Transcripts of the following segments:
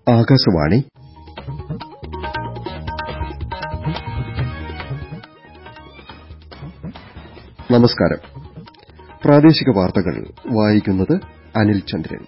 ആകാശവാണി നമസ്കാരം പ്രാദേശിക വാർത്തകൾ വായിക്കുന്നത് അനിൽ ചന്ദ്രൻ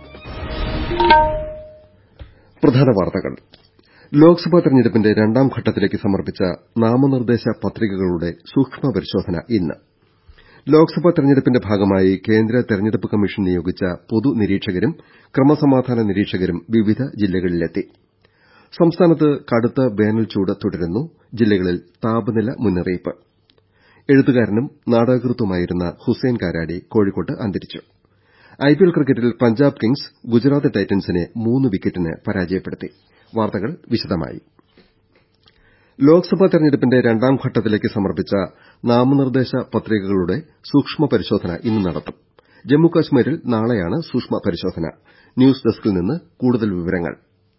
പ്രധാന വാർത്തകൾ ലോക്സഭാ തെരഞ്ഞെടുപ്പിന്റെ രണ്ടാം ഘട്ടത്തിലേക്ക് സമർപ്പിച്ച നാമനിർദ്ദേശ പത്രികകളുടെ സൂക്ഷ്മ പരിശോധന ഇന്ന് ലോക്സഭാ തെരഞ്ഞെടുപ്പിന്റെ ഭാഗമായി കേന്ദ്ര തെരഞ്ഞെടുപ്പ് കമ്മീഷൻ നിയോഗിച്ച പൊതു നിരീക്ഷകരും ക്രമസമാധാന നിരീക്ഷകരും വിവിധ ജില്ലകളിലെത്തി സംസ്ഥാനത്ത് കടുത്ത വേനൽച്ചൂട് തുടരുന്നു ജില്ലകളിൽ താപനില മുന്നറിയിപ്പ് എഴുത്തുകാരനും നാടകകൃത്തുമായിരുന്ന ഹുസൈൻ കാരാടി കോഴിക്കോട്ട് അന്തരിച്ചു ഐപിഎൽ ക്രിക്കറ്റിൽ പഞ്ചാബ് കിങ്സ് ഗുജറാത്ത് ടൈറ്റൻസിനെ മൂന്ന് വിക്കറ്റിന് പരാജയപ്പെടുത്തി വാർത്തകൾ വിശദമായി ലോക്സഭാ തെരഞ്ഞെടുപ്പിന്റെ രണ്ടാം ഘട്ടത്തിലേക്ക് സമർപ്പിച്ച നാമനിർദ്ദേശ പത്രികകളുടെ സൂക്ഷ്മ പരിശോധന ഇന്ന് നടത്തും ജമ്മുകശ്മീരിൽ നാളെയാണ് സൂക്ഷ്മ പരിശോധന ന്യൂസ് ഡെസ്കിൽ നിന്ന് കൂടുതൽ വിവരങ്ങൾ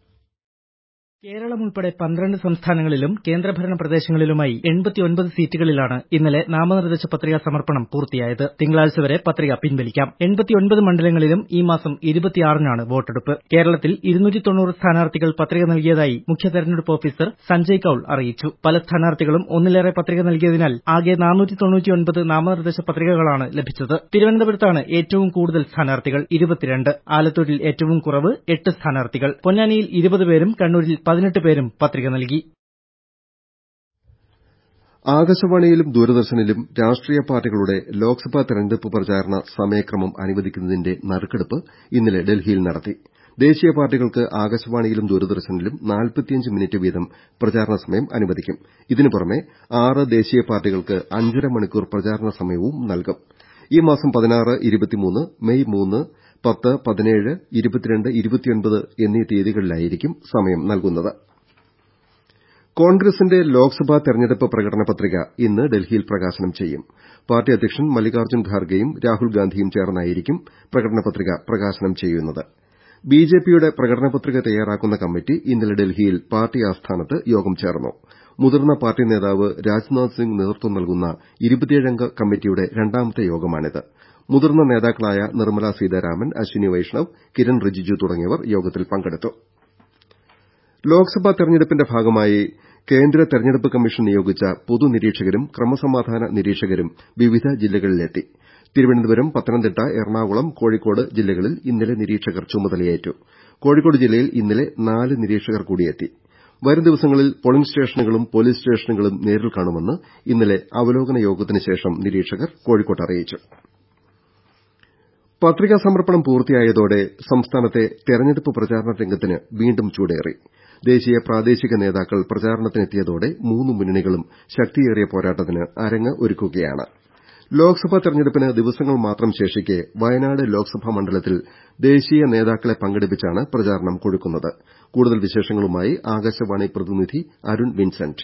കേരളം ഉൾപ്പെടെ പന്ത്രണ്ട് സംസ്ഥാനങ്ങളിലും കേന്ദ്രഭരണ പ്രദേശങ്ങളിലുമായി എൺപത്തിയൊൻപത് സീറ്റുകളിലാണ് ഇന്നലെ നാമനിർദ്ദേശ പത്രികാ സമർപ്പണം പൂർത്തിയായത് തിങ്കളാഴ്ച വരെ പത്രിക പിൻവലിക്കാം എൺപത്തിയൊൻപത് മണ്ഡലങ്ങളിലും ഈ മാസം ഇരുപത്തിയാറിനാണ് വോട്ടെടുപ്പ് കേരളത്തിൽ ഇരുന്നൂറ്റി തൊണ്ണൂറ് സ്ഥാനാർത്ഥികൾ പത്രിക നൽകിയതായി മുഖ്യ തെരഞ്ഞെടുപ്പ് ഓഫീസർ സഞ്ജയ് കൌൾ അറിയിച്ചു പല സ്ഥാനാർത്ഥികളും ഒന്നിലേറെ പത്രിക നൽകിയതിനാൽ ആകെ നാനൂറ്റി തൊണ്ണൂറ്റിയൊൻപത് നാമനിർദ്ദേശ പത്രികകളാണ് ലഭിച്ചത് തിരുവനന്തപുരത്താണ് ഏറ്റവും കൂടുതൽ സ്ഥാനാർത്ഥികൾ ഇരുപത്തിരണ്ട് ആലത്തൂരിൽ ഏറ്റവും കുറവ് എട്ട് സ്ഥാനാർത്ഥികൾ പൊന്നാനിയിൽ ഇരുപത് പേരും കണ്ണൂരിൽ പതിനെട്ട് പേരും പത്രിക നൽകി ആകാശവാണിയിലും ദൂരദർശനിലും രാഷ്ട്രീയ പാർട്ടികളുടെ ലോക്സഭാ തെരഞ്ഞെടുപ്പ് പ്രചാരണ സമയക്രമം അനുവദിക്കുന്നതിന്റെ നറുക്കെടുപ്പ് ഇന്നലെ ഡൽഹിയിൽ നടത്തി ദേശീയ പാർട്ടികൾക്ക് ആകാശവാണിയിലും ദൂരദർശനിലും മിനിറ്റ് വീതം പ്രചാരണ സമയം അനുവദിക്കും ഇതിനു പുറമെ ആറ് ദേശീയ പാർട്ടികൾക്ക് അഞ്ചര മണിക്കൂർ പ്രചാരണ സമയവും നൽകും ഈ മാസം മെയ് പത്ത് പതിനേഴ് ഇരുപത്തിരണ്ട് ഇരുപത്തിയൊൻപത് എന്നീ തീയതികളിലായിരിക്കും സമയം നൽകുന്നത് കോൺഗ്രസിന്റെ ലോക്സഭാ തെരഞ്ഞെടുപ്പ് പ്രകടന പത്രിക ഇന്ന് ഡൽഹിയിൽ പ്രകാശനം ചെയ്യും പാർട്ടി അധ്യക്ഷൻ മല്ലികാർജ്ജുൻ ഖാർഗെയും രാഹുൽ ഗാന്ധിയും ചേർന്നായിരിക്കും പ്രകടന പത്രിക പ്രകാശനം ചെയ്യുന്നത് ബിജെപിയുടെ പ്രകടന പത്രിക തയ്യാറാക്കുന്ന കമ്മിറ്റി ഇന്നലെ ഡൽഹിയിൽ പാർട്ടി ആസ്ഥാനത്ത് യോഗം ചേർന്നു മുതിർന്ന പാർട്ടി നേതാവ് രാജ്നാഥ് സിംഗ് നേതൃത്വം നൽകുന്ന ഇരുപത്തിയേഴംഗ കമ്മിറ്റിയുടെ രണ്ടാമത്തെ യോഗമാണിത് മുതിർന്ന നേതാക്കളായ നിർമ്മല സീതാരാമൻ അശ്വിനി വൈഷ്ണവ് കിരൺ റിജിജു തുടങ്ങിയവർ യോഗത്തിൽ പങ്കെടുത്തു ലോക്സഭാ തെരഞ്ഞെടുപ്പിന്റെ ഭാഗമായി കേന്ദ്ര തെരഞ്ഞെടുപ്പ് കമ്മീഷൻ നിയോഗിച്ച പൊതു നിരീക്ഷകരും ക്രമസമാധാന നിരീക്ഷകരും വിവിധ ജില്ലകളിലെത്തി തിരുവനന്തപുരം പത്തനംതിട്ട എറണാകുളം കോഴിക്കോട് ജില്ലകളിൽ ഇന്നലെ നിരീക്ഷകർ ചുമതലയേറ്റു കോഴിക്കോട് ജില്ലയിൽ ഇന്നലെ നാല് നിരീക്ഷകർ കൂടിയെത്തി വരും ദിവസങ്ങളിൽ പോളിംഗ് സ്റ്റേഷനുകളും പോലീസ് സ്റ്റേഷനുകളും നേരിൽ കാണുമെന്ന് ഇന്നലെ അവലോകന യോഗത്തിന് ശേഷം നിരീക്ഷകർ കോഴിക്കോട്ട് അറിയിച്ചു പത്രികാ സമർപ്പണം പൂർത്തിയായതോടെ സംസ്ഥാനത്തെ തെരഞ്ഞെടുപ്പ് പ്രചാരണ രംഗത്തിന് വീണ്ടും ചൂടേറി ദേശീയ പ്രാദേശിക നേതാക്കൾ പ്രചാരണത്തിനെത്തിയതോടെ മൂന്ന് മുന്നണികളും ശക്തിയേറിയ പോരാട്ടത്തിന് അരങ്ങ് ഒരുക്കുകയാണ് ലോക്സഭാ തെരഞ്ഞെടുപ്പിന് ദിവസങ്ങൾ മാത്രം ശേഷിക്കെ വയനാട് ലോക്സഭാ മണ്ഡലത്തിൽ ദേശീയ നേതാക്കളെ പങ്കെടുപ്പിച്ചാണ് പ്രചാരണം കൊഴുക്കുന്നത് കൂടുതൽ വിശേഷങ്ങളുമായി ആകാശവാണി പ്രതിനിധി Arun Vincent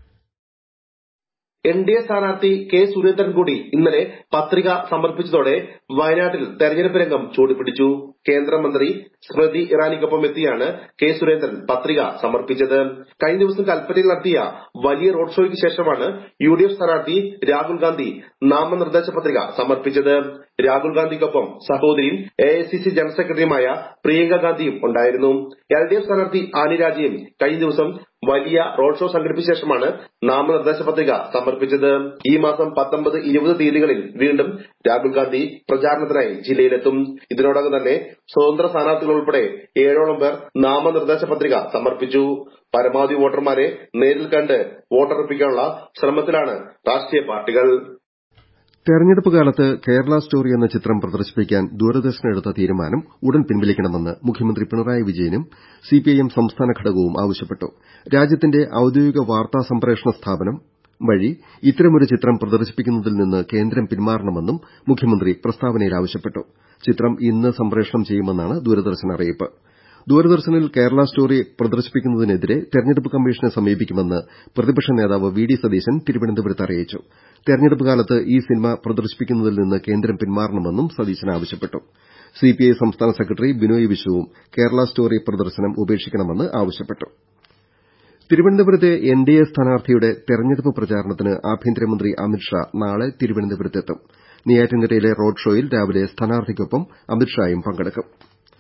N D A സ്ഥാനാർത്ഥി കെ സുരേന്ദ്രൻ കൂടി ഇന്നലെ പത്രിക സമർപ്പിച്ചതോടെ വയനാട്ടിൽ തെരഞ്ഞെടുപ്പ് രംഗം ചൂടുപിടിച്ചു കേന്ദ്രമന്ത്രി സ്മൃതി ഇറാനിക്കൊപ്പം എത്തിയാണ് കെ സുരേന്ദ്രൻ പത്രിക സമർപ്പിച്ചത് കഴിഞ്ഞ ദിവസം കൽപ്പറ്റയിൽ നടത്തിയ വലിയ റോഡ് ഷോയ്ക്ക് ശേഷമാണ് യു ഡി എഫ് സ്ഥാനാർത്ഥി രാഹുൽ ഗാന്ധി നാമനിർദ്ദേശ പത്രിക സമർപ്പിച്ചത് രാഹുൽ ഗാന്ധിക്കൊപ്പം സഹോദരിയും A I C C general സെക്രട്ടറിയുമായ പ്രിയങ്ക ഗാന്ധിയും ഉണ്ടായിരുന്നു എൽ ഡി എഫ് സ്ഥാനാർത്ഥി ആനി രാജയും കഴിഞ്ഞ ദിവസം വലിയ റോഡ് ഷോ സംഘടിപ്പിച്ച ശേഷമാണ് നാമനിർദ്ദേശ പത്രിക സമർപ്പിച്ചത് ഈ മാസം പത്തൊമ്പത് ഇരുപത് തീയതികളിൽ വീണ്ടും രാഹുൽ ഗാന്ധി പ്രചാരണത്തിനായി ജില്ലയിലെത്തും ഇതിനോടകം തന്നെ സ്വതന്ത്ര സ്ഥാനാർത്ഥികൾ ഉൾപ്പെടെ ഏഴോളം പേർ നാമനിർദ്ദേശ പത്രിക സമർപ്പിച്ചു പരമാവധി വോട്ടർമാരെ നേരിൽ കണ്ട് വോട്ടുറപ്പിക്കാനുള്ള ശ്രമത്തിലാണ് രാഷ്ട്രീയ പാർട്ടികൾ തെരഞ്ഞെടുപ്പ് കാലത്ത് കേരള സ്റ്റോറി എന്ന ചിത്രം പ്രദർശിപ്പിക്കാൻ ദൂരദർശൻ എടുത്ത തീരുമാനം ഉടൻ പിൻവലിക്കണമെന്ന് മുഖ്യമന്ത്രി പിണറായി വിജയനും സിപിഐഎം സംസ്ഥാന ഘടകവും ആവശ്യപ്പെട്ടു രാജ്യത്തിന്റെ ഔദ്യോഗിക വാർത്താ സംപ്രേഷണ സ്ഥാപനം വഴി ഇത്തരമൊരു ചിത്രം പ്രദർശിപ്പിക്കുന്നതിൽ നിന്ന് കേന്ദ്രം പിന്മാറണമെന്നും മുഖ്യമന്ത്രി പ്രസ്താവനയിൽ ആവശ്യപ്പെട്ടു ചിത്രം ഇന്ന് സംപ്രേഷണം ചെയ്യുമെന്നാണ് ദൂരദർശൻ അറിയിപ്പ് ദൂരദർശനിൽ കേരള സ്റ്റോറി പ്രദർശിപ്പിക്കുന്നതിനെതിരെ തെരഞ്ഞെടുപ്പ് കമ്മീഷനെ സമീപിക്കുമെന്ന് പ്രതിപക്ഷ നേതാവ് വി ഡി സതീശൻ തിരുവനന്തപുരത്ത് അറിയിച്ചു തെരഞ്ഞെടുപ്പ് കാലത്ത് ഈ സിനിമ പ്രദർശിപ്പിക്കുന്നതിൽ നിന്ന് കേന്ദ്രം പിന്മാറണമെന്നും സതീശൻ ആവശ്യപ്പെട്ടു സിപിഐ സംസ്ഥാന സെക്രട്ടറി ബിനോയ് വിശ്വവും കേരള സ്റ്റോറി പ്രദർശനം ഉപേക്ഷിക്കണമെന്ന് ആവശ്യപ്പെട്ടു തിരുവനന്തപുരത്തെ എൻ ഡി എ സ്ഥാനാർത്ഥിയുടെ തെരഞ്ഞെടുപ്പ് പ്രചാരണത്തിന് ആഭ്യന്തരമന്ത്രി അമിത്ഷാ നാളെ തിരുവനന്തപുരത്തെത്തും നെയ്യാറ്റിൻകരയിലെ റോഡ് ഷോയിൽ രാവിലെ സ്ഥാനാർത്ഥിക്കൊപ്പം അമിത്ഷായും പങ്കെടുക്കും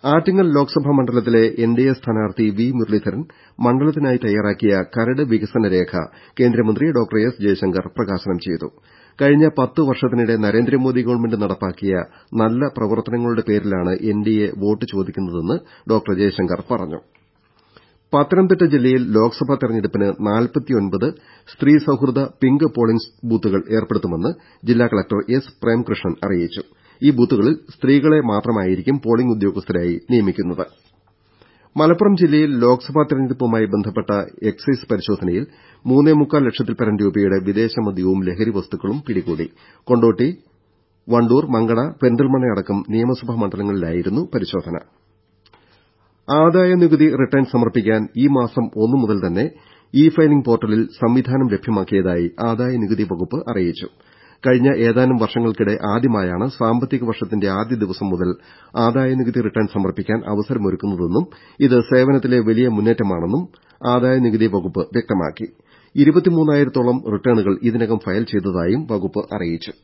ആറ്റിങ്ങൽ ലോക്സഭാ മണ്ഡലത്തിലെ എൻഡിഎ സ്ഥാനാർത്ഥി വി മുരളീധരൻ മണ്ഡലത്തിനായി തയ്യാറാക്കിയ കരട് വികസന രേഖ കേന്ദ്രമന്ത്രി ഡോക്ടർ എസ് ജയശങ്കർ പ്രകാശനം ചെയ്തു കഴിഞ്ഞ പത്ത് വർഷത്തിനിടെ നരേന്ദ്രമോദി ഗവൺമെന്റ് നടപ്പാക്കിയ നല്ല പ്രവർത്തനങ്ങളുടെ പേരിലാണ് എൻഡിഎ വോട്ട് ചോദിക്കുന്നതെന്ന് ഡോക്ടർ ജയശങ്കർ പറഞ്ഞു പത്തനംതിട്ട ജില്ലയിൽ ലോക്സഭാ തെരഞ്ഞെടുപ്പിന് സ്ത്രീ സൌഹൃദ പിങ്ക് പോളിംഗ് ബൂത്തുകൾ ഏർപ്പെടുത്തുമെന്ന് ജില്ലാ കളക്ടർ എസ് പ്രേംകൃഷ്ണൻ അറിയിച്ചു ഈ ബൂത്തുകളിൽ സ്ത്രീകളെ മാത്രമായിരിക്കും പോളിംഗ് ഉദ്യോഗസ്ഥരായി നിയമിക്കുന്നത് മലപ്പുറം ജില്ലയിൽ ലോക്സഭാ തെരഞ്ഞെടുപ്പുമായി ബന്ധപ്പെട്ട എക്സൈസ് പരിശോധനയിൽ മൂന്നേമുക്കാൽ ലക്ഷത്തിൽപ്പരം രൂപയുടെ വിദേശ മദ്യവും ലഹരി വസ്തുക്കളും പിടികൂടി കൊണ്ടോട്ടി വണ്ടൂർ മങ്കട പെരിന്തൽമണ്ണയടക്കം നിയമസഭാ മണ്ഡലങ്ങളിലായിരുന്നു പരിശോധന ആദായനികുതി റിട്ടേൺ സമർപ്പിക്കാൻ ഈ മാസം ഒന്നു മുതൽ തന്നെ ഇ ഫയലിംഗ് പോർട്ടലിൽ സംവിധാനം ലഭ്യമാക്കിയതായി ആദായനികുതി വകുപ്പ് അറിയിച്ചു കഴിഞ്ഞ ഏതാനും വർഷങ്ങൾക്കിടെ ആദ്യമായാണ് സാമ്പത്തിക വർഷത്തിന്റെ ആദ്യ ദിവസം മുതൽ ആദായനികുതി റിട്ടേൺ സമർപ്പിക്കാൻ അവസരമൊരുക്കുന്നതെന്നും ഇത് സേവനത്തിലെ വലിയ മുന്നേറ്റമാണെന്നും ആദായനികുതി വകുപ്പ് വ്യക്തമാക്കി ഇരുപത്തിമൂന്നായിരത്തോളം റിട്ടേണുകൾ ഇതിനകം ഫയൽ ചെയ്തതായും വകുപ്പ് അറിയിച്ചു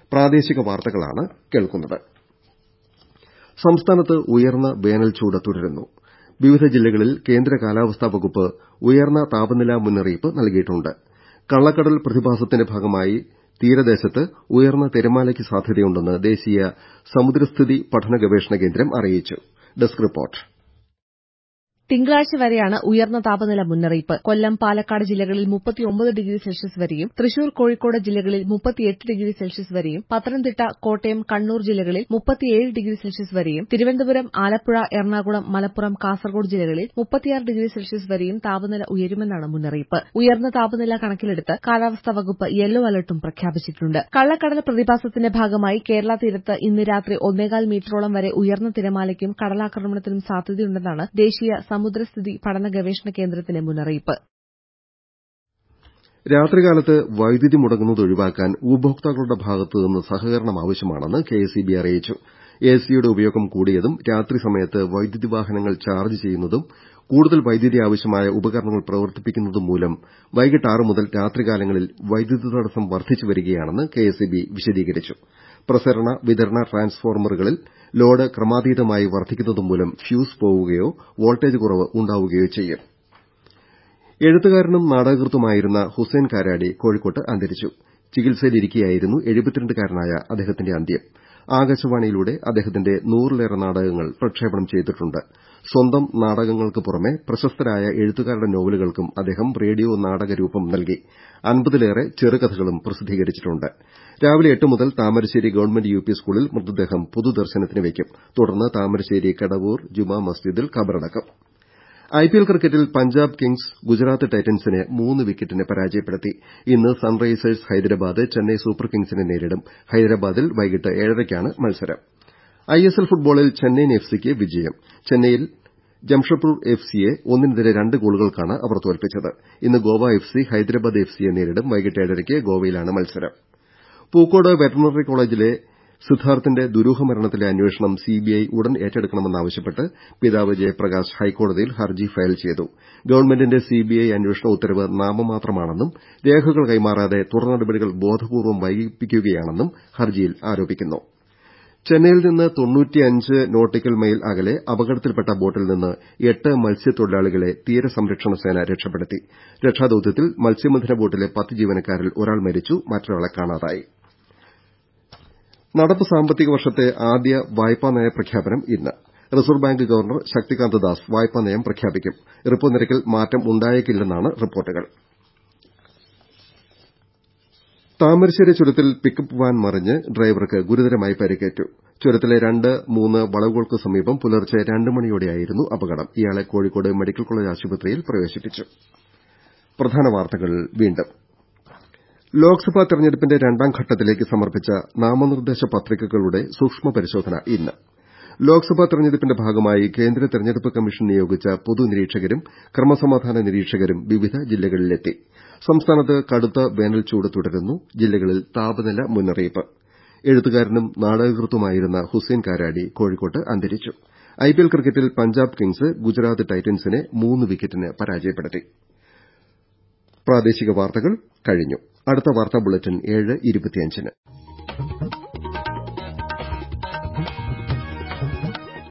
സംസ്ഥാനത്ത് ഉയർന്ന വേനൽച്ചൂട് തുടരുന്നു വിവിധ ജില്ലകളിൽ കേന്ദ്ര കാലാവസ്ഥാ വകുപ്പ് ഉയർന്ന താപനില മുന്നറിയിപ്പ് നൽകിയിട്ടുണ്ട് കള്ളക്കടൽ പ്രതിഭാസത്തിന്റെ ഭാഗമായി തീരദേശത്ത് ഉയർന്ന തിരമാലയ്ക്ക് സാധ്യതയുണ്ടെന്ന് ദേശീയ സമുദ്രസ്ഥിതി പഠന ഗവേഷണ കേന്ദ്രം അറിയിച്ചു ഡെസ്ക് റിപ്പോർട്ട് തിങ്കളാഴ്ച വരെയാണ് ഉയർന്ന താപനില മുന്നറിയിപ്പ് കൊല്ലം പാലക്കാട് ജില്ലകളിൽ മുപ്പത്തിയൊമ്പത് ഡിഗ്രി സെൽഷ്യസ് വരെയും തൃശൂർ കോഴിക്കോട് ജില്ലകളിൽ മുപ്പത്തിയെട്ട് ഡിഗ്രി സെൽഷ്യസ് വരെയും പത്തനംതിട്ട കോട്ടയം കണ്ണൂർ ജില്ലകളിൽ മുപ്പത്തിയേഴ് ഡിഗ്രി സെൽഷ്യസ് വരെയും തിരുവനന്തപുരം ആലപ്പുഴ എറണാകുളം മലപ്പുറം കാസർകോട് ജില്ലകളിൽ മുപ്പത്തിയാറ് ഡിഗ്രി സെൽഷ്യസ് വരെയും താപനില ഉയരുമെന്നാണ് മുന്നറിയിപ്പ് ഉയർന്ന താപനില കണക്കിലെടുത്ത് കാലാവസ്ഥാ വകുപ്പ് യെല്ലോ അലർട്ടും പ്രഖ്യാപിച്ചിട്ടുണ്ട് കള്ളക്കടൽ പ്രതിഭാസത്തിന്റെ ഭാഗമായി കേരള തീരത്ത് ഇന്ന് രാത്രി ഒന്നേകാൽ മീറ്ററോളം വരെ ഉയർന്ന തിരമാലയ്ക്കും കടലാക്രമണത്തിനും സാധ്യതയുണ്ടെന്നാണ് ദേശീയ സമുദ്രസ്ഥിതി പഠന ഗവേഷണ കേന്ദ്രത്തിന്റെ മുന്നറിയിപ്പ് രാത്രികാലത്ത് വൈദ്യുതി മുടങ്ങുന്നത് ഒഴിവാക്കാൻ ഉപഭോക്താക്കളുടെ ഭാഗത്തുനിന്ന് സഹകരണം ആവശ്യമാണെന്ന് കെഎസ്ഇബി അറിയിച്ചു എസിയുടെ ഉപയോഗം കൂടിയതും രാത്രി സമയത്ത് വൈദ്യുതി വാഹനങ്ങൾ ചാർജ് ചെയ്യുന്നതും കൂടുതൽ വൈദ്യുതി ആവശ്യമായ ഉപകരണങ്ങൾ പ്രവർത്തിപ്പിക്കുന്നതും മൂലം വൈകിട്ട് ആറ് മുതൽ രാത്രികാലങ്ങളിൽ വൈദ്യുതി തടസ്സം വർദ്ധിച്ചുവരികയാണെന്ന് കെഎസ്ഇബി വിശദീകരിച്ചു പ്രസരണ വിതരണ ട്രാൻസ്ഫോർമറുകളിൽ ലോഡ് ക്രമാതീതമായി വർദ്ധിക്കുന്നതുമൂലം ഫ്യൂസ് പോവുകയോ വോൾട്ടേജ് കുറവ് ഉണ്ടാവുകയോ ചെയ്യും എഴുത്തുകാരനും നാടകകൃത്തുമായിരുന്ന ഹുസൈൻ കാരാടി കോഴിക്കോട്ട് അന്തരിച്ചു ചികിത്സയിലിരിക്കെയായിരുന്നു എഴുപത്തിരണ്ടുകാരനായ അദ്ദേഹത്തിന്റെ അന്ത്യം ആകാശവാണിയിലൂടെ അദ്ദേഹത്തിന്റെ നൂറിലേറെ നാടകങ്ങൾ പ്രക്ഷേപണം ചെയ്തിട്ടുണ്ട് സ്വന്തം നാടകങ്ങൾക്ക് പുറമെ പ്രശസ്തരായ എഴുത്തുകാരുടെ നോവലുകൾക്കും അദ്ദേഹം റേഡിയോ നാടക രൂപം നൽകി അൻപതിലേറെ ചെറുകഥകളും പ്രസിദ്ധീകരിച്ചിട്ടുണ്ട് രാവിലെ എട്ട് മുതൽ താമരശ്ശേരി ഗവൺമെന്റ് യുപി സ്കൂളിൽ മൃതദേഹം പൊതുദർശനത്തിന് വയ്ക്കും തുടർന്ന് താമരശ്ശേരി കടവൂർ ജുമാ മസ്ജിദിൽ ഖബറടക്കും ഐപിഎൽ ക്രിക്കറ്റിൽ പഞ്ചാബ് കിങ്സ് ഗുജറാത്ത് ടൈറ്റൻസിനെ മൂന്ന് വിക്കറ്റിന് പരാജയപ്പെടുത്തി ഇന്ന് സൺറൈസേഴ്സ് ഹൈദരാബാദ് ചെന്നൈ സൂപ്പർ കിങ്സിനെ നേരിടും ഹൈദരാബാദിൽ വൈകിട്ട് ഏഴരയ്ക്കാണ് മത്സരം ഐഎസ്എൽ ഫുട്ബോളിൽ ചെന്നൈയിൻ എഫ്സിക്ക് വിജയം ചെന്നൈയിൽ ജംഷഡ്പൂർ എഫ്സിയെ ഒന്നിനെതിരെ രണ്ട് ഗോളുകൾക്കാണ് അവർ തോൽപ്പിച്ചത് ഇന്ന് ഗോവ എഫ്സി ഹൈദരാബാദ് എഫ്സിയെ നേരിടും വൈകിട്ട് ഏഴരയ്ക്ക് ഗോവയിലാണ് മത്സരം പൂക്കോട് വെറ്ററിനറി കോളേജിലെ സിദ്ധാർത്ഥിന്റെ ദുരൂഹമരണത്തിലെ അന്വേഷണം സിബിഐ ഉടൻ ഏറ്റെടുക്കണമെന്നാവശ്യപ്പെട്ട് പിതാവ് ജയപ്രകാശ് ഹൈക്കോടതിയിൽ ഹർജി ഫയൽ ചെയ്തു ഗവൺമെന്റിന്റെ സിബിഐ അന്വേഷണ ഉത്തരവ് നാമമാത്രമാണെന്നും രേഖകൾ കൈമാറാതെ തുടർ നടപടികൾ ബോധപൂർവ്വം വൈകിപ്പിക്കുകയാണെന്നും ഹർജിയിൽ ആരോപിക്കുന്നു ചെന്നൈയിൽ നിന്ന് നോട്ടിക്കൽ മൈൽ അകലെ അപകടത്തിൽപ്പെട്ട ബോട്ടിൽ നിന്ന് എട്ട് മത്സ്യത്തൊഴിലാളികളെ തീരസംരക്ഷണ സേന രക്ഷപ്പെടുത്തി രക്ഷാദൌത്യത്തിൽ മത്സ്യബന്ധന ബോട്ടിലെ പത്ത് ജീവനക്കാരിൽ ഒരാൾ മരിച്ചു മറ്റൊരാളെ കാണാതായി നടപ്പ് സാമ്പത്തിക വർഷത്തെ ആദ്യ വായ്പാ നയ പ്രഖ്യാപനം ഇന്ന് reserve bank governor Shaktikanta Das വായ്പാ നയം പ്രഖ്യാപിക്കും റിപ്പോ നിരക്കിൽ മാറ്റം ഉണ്ടായേക്കില്ലെന്നാണ് റിപ്പോർട്ടുകൾ താമരശ്ശേരി ചുരത്തിൽ പിക്കപ്പ് വാൻ മറിഞ്ഞ് ഡ്രൈവർക്ക് ഗുരുതരമായി പരിക്കേറ്റു ചുരത്തിലെ രണ്ട് മൂന്ന് വളവുകൾക്ക് സമീപം പുലർച്ചെ രണ്ട് മണിയോടെയായിരുന്നു അപകടം ഇയാളെ കോഴിക്കോട് മെഡിക്കൽ കോളേജ് ആശുപത്രിയിൽ പ്രവേശിപ്പിച്ചു ലോക്സഭാ തെരഞ്ഞെടുപ്പിന്റെ രണ്ടാം ഘട്ടത്തിലേക്ക് സമർപ്പിച്ച നാമനിർദ്ദേശ പത്രികകളുടെ സൂക്ഷ്മ പരിശോധന ഇന്ന് ലോക്സഭാ തെരഞ്ഞെടുപ്പിന്റെ ഭാഗമായി കേന്ദ്ര തെരഞ്ഞെടുപ്പ് കമ്മീഷൻ നിയോഗിച്ച പൊതുനിരീക്ഷകരും ക്രമസമാധാന നിരീക്ഷകരും വിവിധ ജില്ലകളിലെത്തി സംസ്ഥാനത്ത് കടുത്ത വേനൽച്ചൂട് തുടരുന്നു ജില്ലകളിൽ താപനില മുന്നറിയിപ്പ് എഴുത്തുകാരനും നാടകകൃത്തുമായിരുന്ന ഹുസൈൻ കാരാടി കോഴിക്കോട്ട് അന്തരിച്ചു ഐപിഎൽ ക്രിക്കറ്റിൽ പഞ്ചാബ് കിങ്സ് ഗുജറാത്ത് ടൈറ്റൻസിനെ മൂന്ന് വിക്കറ്റിന് പരാജയപ്പെടുത്തി അടുത്ത വാർത്താ ബുള്ളറ്റിൻ ഏഴ് ഇരുപത്തിയഞ്ചിന്